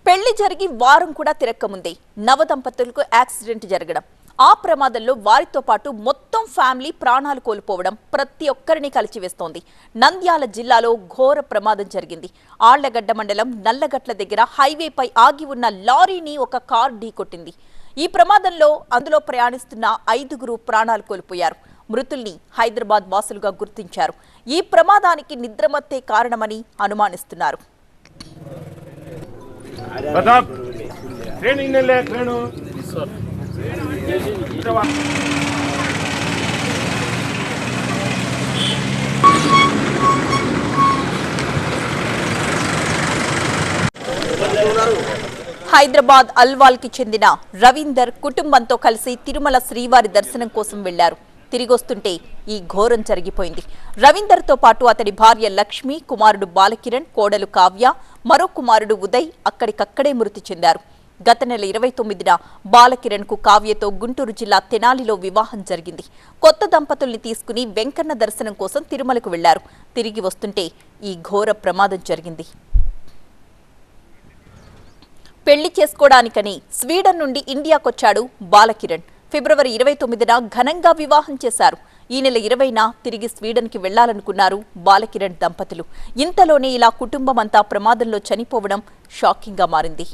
పెళ్లి జరిగి వారం కూడా తిరక్కముందే నవ దంపతులకు యాక్సిడెంట్ జరగడం ఆ ప్రమాదంలో వారితో పాటు మొత్తం ఫ్యామిలీ ప్రాణాలు కోల్పోవడం ప్రతి ఒక్కరిని కలిచివేస్తోంది నంద్యాల జిల్లాలో ఘోర ప్రమాదం జరిగింది ఆళ్లగడ్డ మండలం నల్లగట్ల దగ్గర హైవేపై ఆగి ఉన్న లారీని ఒక కార్ ఢీకొట్టింది ఈ ప్రమాదంలో అందులో ప్రయాణిస్తున్న ఐదుగురు ప్రాణాలు కోల్పోయారు మృతుల్ని హైదరాబాద్ వాసులుగా గుర్తించారు ఈ ప్రమాదానికి నిద్రమత్తే కారణమని అనుమానిస్తున్నారు ప్రతాప్ ట్రైన్ ಇನ್ನೆಲ್ಲೇ ಟ್ರೈನು హైదరాబాద్ అల్వాల్ కి చెందిన రవీందర్ కుటుంబంతో కలిసి తిరుమల శ్రీవారి దర్శనం కోసం వెళ్లారు తిరిగొస్తుంటే ఈ ఘోరం జరిగిపోయింది రవీందర్ తో పాటు అతడి భార్య లక్ష్మి కుమారుడు బాలకిరణ్ కోడలు కావ్య మరో కుమారుడు ఉదయ్ అక్కడికక్కడే మృతి చెందారు గత నెల ఇరవై తొమ్మిదిన బాలకిరణ్ కు కావ్యతో గుంటూరు జిల్లా తెనాలిలో వివాహం జరిగింది కొత్త దంపతుల్ని తీసుకుని వెంకన్న దర్శనం కోసం తిరుమలకు వెళ్లారు తిరిగి వస్తుంటే ఈ ఘోర ప్రమాదం జరిగింది పెళ్లి చేసుకోవడానికని స్వీడన్ నుండి ఇండియాకొచ్చాడు బాలకిరణ్ ఫిబ్రవరి ఇరవై తొమ్మిదిన ఘనంగా వివాహం చేశారు ఈ నెల ఇరవైన తిరిగి స్వీడన్కి వెళ్లాలనుకున్నారు బాలకిరణ్ దంపతులు ఇంతలోనే ఇలా కుటుంబం అంతా ప్రమాదంలో చనిపోవడం షాకింగ్గా మారింది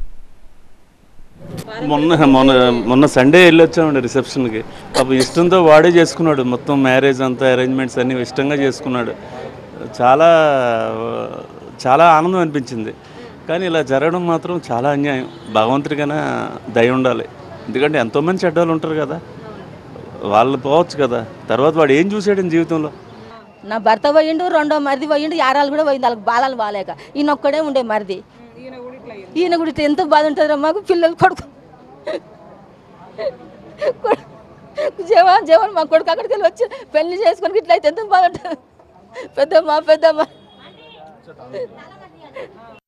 మొన్న మొన్న మొన్న సండే వెళ్ళొచ్చామండి రిసెప్షన్కి పాపం ఇష్టంతో వాడే చేసుకున్నాడు మొత్తం మ్యారేజ్ అంతా అరేంజ్మెంట్స్ అన్నీ ఇష్టంగా చేసుకున్నాడు చాలా చాలా ఆనందం అనిపించింది కానీ ఇలా జరగడం మాత్రం చాలా అన్యాయం భగవంతుడికైనా దయ ఉండాలి ఎందుకంటే ఎంతోమంది చెడ్డవాళ్ళు ఉంటారు కదా వాళ్ళు పోవచ్చు కదా తర్వాత వాడు ఏం చూసాడు జీవితంలో నా భర్త పోయిండు రెండో మరిది పోయిండు యారాలు కూడా పోయింది వాళ్ళకి బాలాలు బాలేక ఈయన ఒక్కడే ఉండే మరిది ఈయన కూడా ఇట్లా ఎంత బాధ ఉంటుందిరా మాకు పిల్లలు కొడుకు జవాన్ జవాన్ మా కొడుకు అక్కడికి వెళ్ళి వచ్చి పెళ్లి చేసుకొని ఇట్లా అయితే ఎంత బాధ ఉంటుంది పెద్దమ్మ పెద్దమ్మ